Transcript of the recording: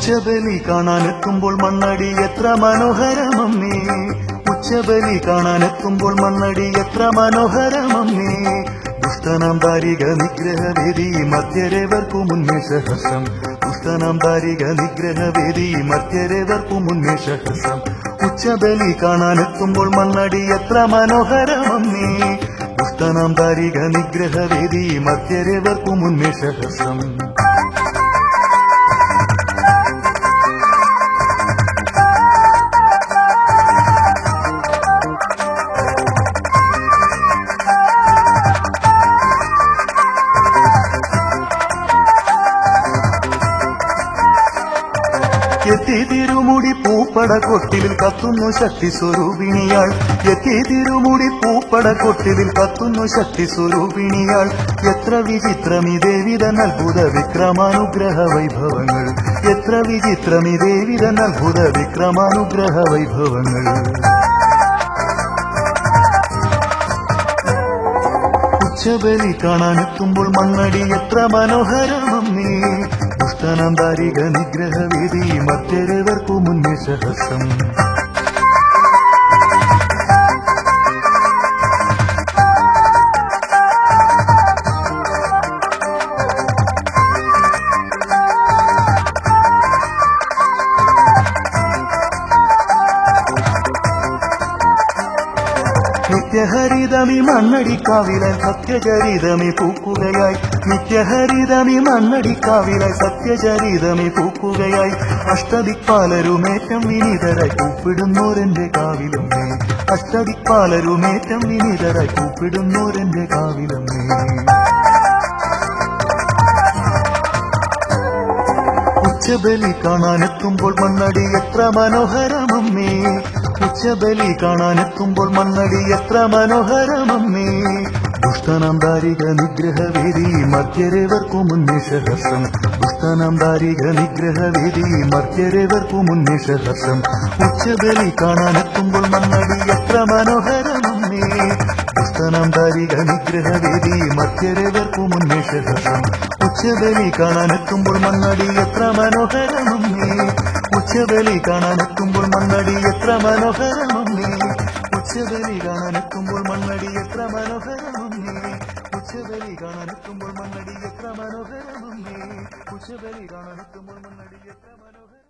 ഉച്ചബലി കാണാനെത്തുമ്പോൾ മണ്ണടി എത്ര മനോഹരമമ്മേ ഉച്ചബലി കാണാനെത്തുമ്പോൾ മണ്ണടി എത്ര മനോഹരമമ്മേ ദുഷ്ടനാം ദാരിക നിഗ്രഹവേദി മധ്യരേവർക്കു മുന്നേഷഹസം ദുഷ്ടനാം ദാരിക നിഗ്രഹവേദി മധ്യരേവർക്കു മുന്നേഷഹസം ഉച്ചബലി കാണാനെത്തുമ്പോൾ മണ്ണടി എത്ര മനോഹരമമ്മേ ദുഷ്ടനാം ദാരിക നിഗ്രഹവേദി മധ്യരേവർക്കു മുന്നേഷഹസം എത്തി തിരുമുടി പൂപ്പട കൊട്ടിലിൽ കത്തുന്നു ശക്തി സ്വരൂപിണിയാൾ എത്തി തിരുമുടി പൂപ്പട കൊട്ടിലിൽ കത്തുന്നു ശക്തി സ്വരൂപിണിയാൾ എത്ര വിചിത്രമി ദേവിതൻ അത്ഭുത വിക്രമാനുഗ്രഹ വൈഭവങ്ങൾ എത്ര വിചിത്രമി ദേവിതൻ അത്ഭുത വിക്രമാനുഗ്രഹ വൈഭവങ്ങൾ ഉച്ചബലി കാണാനെത്തുമ്പോൾ മണ്ണടി എത്ര മനോഹരമമ്മേ ദുഷ്ടനാം ദാരിക നിഗ്രഹവേദി മറ്റൊരുവർക്കു മുന്നേ സഹസം നിത്യഹരിതമി മണ്ണടിക്കാവിലായി സത്യചരിതമി പൂക്കുകയായി നിത്യഹരിതമി മണ്ണടിക്കാവിലായി സത്യചരിതമി പൂക്കുകയായി അഷ്ടദിക്പാലരുമേറ്റം വിനീതരായി കൂപ്പിടുന്നോരെന്റെ കാവിലമ്മേ അഷ്ടദിക്പാലരുമേറ്റം വിനീതരായി കൂപ്പിടുന്നോരെന്റെ കാവിലമ്മേ ഉച്ചബലി കാണാനെത്തുമ്പോൾ മണ്ണടി എത്ര മനോഹരമമ്മേ ഉച്ചബലി കാണാനെത്തുമ്പോൾ മണ്ണടി എത്ര മനോഹരമമ്മേ ദുഷ്ടനാം ദാരിക നിഗ്രഹവേദി മധ്യരേവർക്കു മുന്നേഷഹസം ദുഷ്ടനാം ദാരിക നിഗ്രഹവേദി മധ്യരേവർക്കു മുന്നേഷഹസം ഉച്ചബലി കാണാനെത്തുമ്പോൾ മണ്ണടി എത്ര മനോഹരമമ്മേ ദുഷ്ടനാം ദാരിക നിഗ്രഹവേദി മധ്യരേവർക്കു മുന്നേഷഹസം ഉച്ചബലി കാണാനെത്തുമ്പോൾ മണ്ണടി എത്ര മനോഹരമമ്മേ ഉച്ചബലി കാണാനെത്തുമ്പോൾ മണ്ണടി എത്ര മനോഹരമമ്മേ ഉച്ചബലി കാണാനെത്തുമ്പോൾ മണ്ണടി എത്ര മനോഹരമമ്മേ ഉച്ചബലി കാണാനെത്തുമ്പോൾ മണ്ണടി എത്ര മനോഹരമമ്മേ ഉച്ചബലി കാണാനെത്തുമ്പോൾ മണ്ണടി എത്ര മനോഹരം